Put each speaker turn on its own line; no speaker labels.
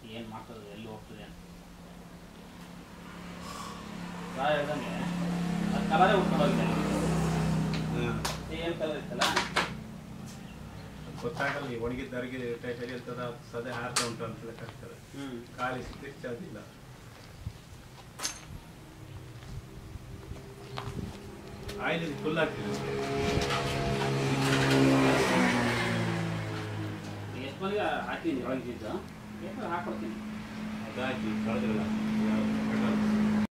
ಏನು ಮಾಡ್ತದೆ ಎಲ್ಲಿ ಹೋಗ್ತದೆ ಅಂತ ಸಾ ಹೇಳ್ದಂಗೆ ಅದು ಕಲರೇ ಉಟ್ಕೊಂಡು ಹೋಗಿದೆ ಏನು ಕಲರ್ ಇತ್ತಲ್ಲ
ಗೊತ್ತಾಗಲ್ಲ ಈ ಒಣಗಿದ್ದವರಿಗೆ ಟೈಟಲ್ ಇರ್ತದ ಸದೆ ಹಾರ್ತಾ ಉಂಟು ಅಂತ ಲೆಕ್ಕಾಗ್ತದೆ
ಹ್ಞೂ
ಖಾಲಿ ಸ್ಟಿಚ್ ಅದಿಲ್ಲ ಆಯಿಲ್ ಫುಲ್ ಆಗ್ತಿದೆ
ಎಷ್ಟು ಮಂದಿಗೆ ಹಾಕಿದ್ದೀನಿ ಒಳಗಿದ್ದು ಬೇಕಾದ್ರೆ ಹಾಕ್ಕೊಡ್ತೀನಿ
ಅದಾಕಿ ಕಳೆದಿಲ್ಲ